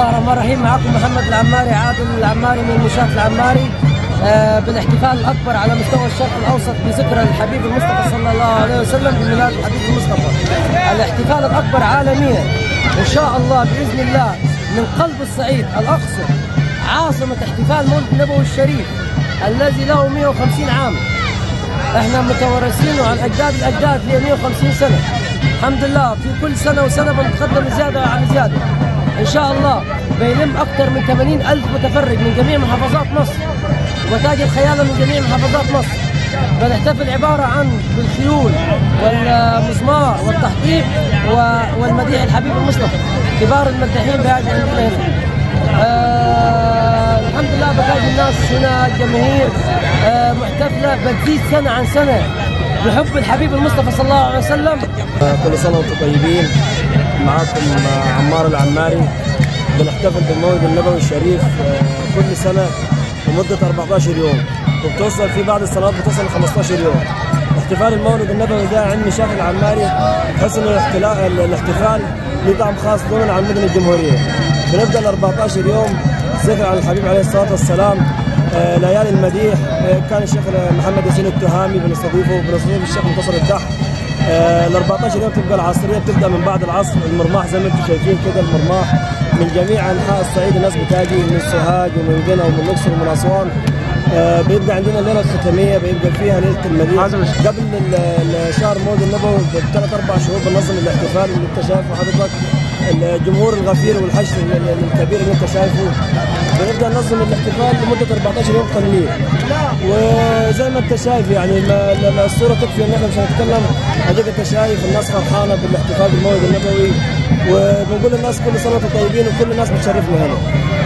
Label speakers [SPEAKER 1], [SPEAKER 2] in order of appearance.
[SPEAKER 1] الله الرحمن الرحيم معكم محمد العماري عادل العماري من مشاة العماري آه، بالاحتفال الاكبر على مستوى الشرق الاوسط بذكرى الحبيب المصطفى صلى الله عليه وسلم بميلاد الحبيب المصطفى. الاحتفال الاكبر عالميا ان شاء الله باذن الله من قلب الصعيد الاقصر عاصمه احتفال مولد النبوي الشريف الذي له 150 عام. احنا متوارثينه عن اجداد الاجداد ل 150 سنه. الحمد لله في كل سنه وسنه بنتقدم زياده عن زياده. ان شاء الله بيلم اكثر من 80 الف متفرج من جميع محافظات مصر وتاج الخياله من جميع محافظات مصر بنحتفل عباره عن بالخيول والمزمار والتحقيق و- والمديح الحبيب المصطفى كبار المداحين بهذه عندنا هنا آه الحمد لله بلاقي الناس هنا جماهير آه محتفله بتزيد سنه عن سنه بحب الحبيب المصطفى صلى الله عليه وسلم
[SPEAKER 2] كل سنة وانتم طيبين معاكم عمار العماري بنحتفل بالمولد النبوي الشريف آه، كل سنة لمدة 14 يوم وبتوصل في بعض السنوات بتوصل ل 15 يوم احتفال المولد النبوي ده عند مشاف العماري بحس انه الاحتلا- الاحتفال له طعم خاص ضمن عن مدن الجمهورية بنبدا ال 14 يوم ذكر على الحبيب عليه الصلاة والسلام آه، ليالي المديح آه، كان الشيخ محمد ياسين التهامي بنستضيفه وبنستضيف الشيخ منتصر الدح آه، ال 14 يوم تبقى العصريه بتبدا من بعد العصر المرماح زي ما انتم شايفين كده المرماح من جميع انحاء الصعيد الناس بتاجي من سوهاج ومن قنا ومن الاقصر ومن اسوان آه، بيبقى عندنا الليله الختاميه بيبقى فيها ليله المدينه قبل ال- ال- شهر مولد النبوي بثلاث اربع شهور بنظم الاحتفال اللي انت شايفه حضرتك الجمهور الغفير والحشد ال- ال- الكبير اللي انت شايفه بنبدا ننظم الاحتفال لمده 14 يوم كاملين وزي ما انت شايف يعني ما ال- الصوره تكفي ان احنا مش هنتكلم اديك انت شايف الناس فرحانه بالاحتفال بالمولد النبوي وبنقول للناس كل سنه وانتم طيبين وكل الناس بتشرفنا هنا